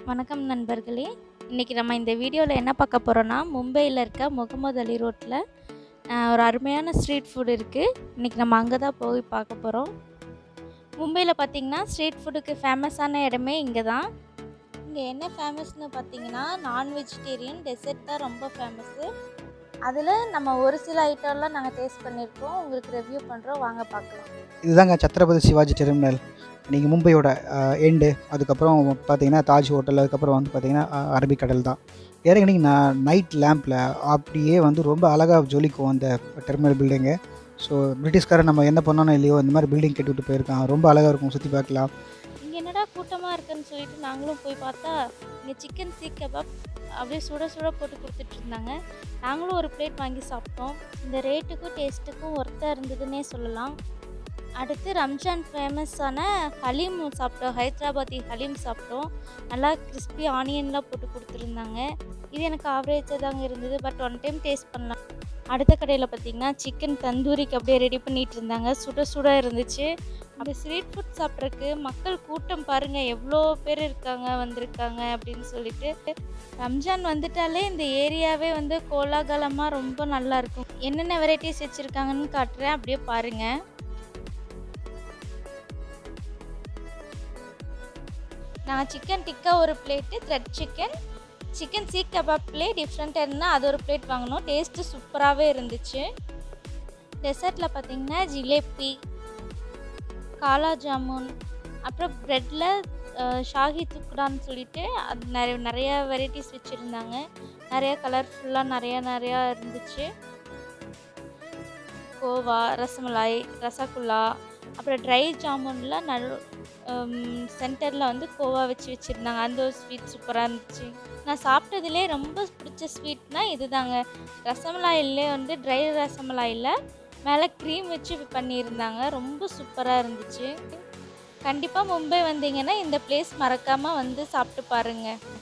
வணக்கம் நண்பர்களே இன்றைக்கி நம்ம இந்த வீடியோவில் என்ன பார்க்க போகிறோன்னா மும்பையில் இருக்க முகமது அலி ரோட்டில் ஒரு அருமையான ஸ்ட்ரீட் ஃபுட் இருக்குது இன்றைக்கி நம்ம அங்கே தான் போய் பார்க்க போகிறோம் மும்பையில் பார்த்திங்கன்னா ஸ்ட்ரீட் ஃபுட்டுக்கு ஃபேமஸான இடமே இங்கே தான் இங்கே என்ன ஃபேமஸ்னு பார்த்தீங்கன்னா நான் வெஜிடேரியன் டெசர்ட் தான் ரொம்ப ஃபேமஸ்ஸு அதில் நம்ம ஒரு சில ஐட்டம்லாம் நாங்கள் டேஸ்ட் பண்ணியிருக்கோம் உங்களுக்கு ரிவ்யூ பண்ணுறோம் வாங்க பார்க்கலாம் இதுதாங்க சத்ரபதி சிவாஜி டெர்மினல் நீங்கள் மும்பையோட எண்டு அதுக்கப்புறம் பார்த்தீங்கன்னா தாஜ் ஹோட்டல் அதுக்கப்புறம் வந்து பார்த்தீங்கன்னா அஹ், அரபிக்கடல் தான் இறங்கினீங்கன்னா நைட் லேம்பில் அப்படியே வந்து ரொம்ப அழகாக ஜொலிக்கும் அந்த டெர்மினல் பில்டிங்கு ஸோ பிரிட்டிஷ்காரன் நம்ம என்ன பண்ணோன்னு இல்லையோ இந்த மாதிரி பில்டிங் கட்டி விட்டு போயிருக்கான் ரொம்ப அழகாக இருக்கும் சுற்றி பார்க்கலாம் இங்கே என்னடா கூட்டமாக இருக்குன்னு சொல்லிட்டு நாங்களும் போய் பார்த்தா இங்கே சிக்கன் சீக் கபாப் அப்படியே சுட சுட போட்டு கொடுத்துட்டு இருந்தாங்க நாங்களும் ஒரு பிளேட் வாங்கி சாப்பிட்டோம் இந்த ரேட்டுக்கும் டேஸ்ட்டுக்கும் ஒர்த்தாக இருந்ததுன்னே சொல்லலாம் அடுத்து ரம்ஜான் ஃபேமஸான ஹலீம் சாப்பிட்டோம் ஹைதராபாத்தி ஹலீம் சாப்பிட்டோம் நல்லா கிறிஸ்பி ஆனியன்லாம் போட்டு கொடுத்துருந்தாங்க இது எனக்கு ஆவரேஜாக தாங்க இருந்தது பட் ஒன் டைம் டேஸ்ட் பண்ணலாம் அடுத்த கடையில் பார்த்தீங்கன்னா சிக்கன் தந்தூரிக்கு அப்படியே ரெடி பண்ணிட்டு இருந்தாங்க சுட சுட இருந்துச்சு அந்த ஸ்ட்ரீட் ஃபுட் சாப்பிட்றதுக்கு மக்கள் கூட்டம் பாருங்கள் எவ்வளோ பேர் இருக்காங்க வந்திருக்காங்க அப்படின்னு சொல்லிட்டு ரம்ஜான் வந்துட்டாலே இந்த ஏரியாவே வந்து கோலாகலமாக ரொம்ப நல்லா இருக்கும் என்னென்ன வெரைட்டிஸ் வச்சுருக்காங்கன்னு காட்டுறேன் அப்படியே பாருங்கள் நான் சிக்கன் டிக்கா ஒரு plate thread chicken chicken seekh கபாப்லேயே டிஃப்ரெண்ட்டாக இருந்தால் அது ஒரு பிளேட் வாங்கினோம் டேஸ்ட்டு சூப்பராகவே இருந்துச்சு டெசர்ட்டில் பார்த்தீங்கன்னா ஜிலேபி காலா ஜாமுன் அப்புறம் ப்ரெட்டில் ஷாஹி துக்குடான்னு சொல்லிட்டு அது நிறைய நிறைய வெரைட்டிஸ் வச்சுருந்தாங்க நிறைய கலர்ஃபுல்லாக நிறையா நிறையா இருந்துச்சு கோவா ரசமலாய் ரசகுல்லா அப்புறம் ட்ரை ஜாமுனில் நடு சென்டரில் வந்து கோவா வச்சு வச்சுருந்தாங்க அந்த ஒரு ஸ்வீட் சூப்பராக இருந்துச்சு நான் சாப்பிட்டதுலே ரொம்ப பிடிச்ச ஸ்வீட்னா இதுதாங்க ரசமலாயிலே வந்து ட்ரை ரசமலாயில் மேலே க்ரீம் வச்சு பண்ணியிருந்தாங்க ரொம்ப சூப்பராக இருந்துச்சு கண்டிப்பாக மும்பை வந்தீங்கன்னா இந்த பிளேஸ் மறக்காமல் வந்து சாப்பிட்டு பாருங்கள்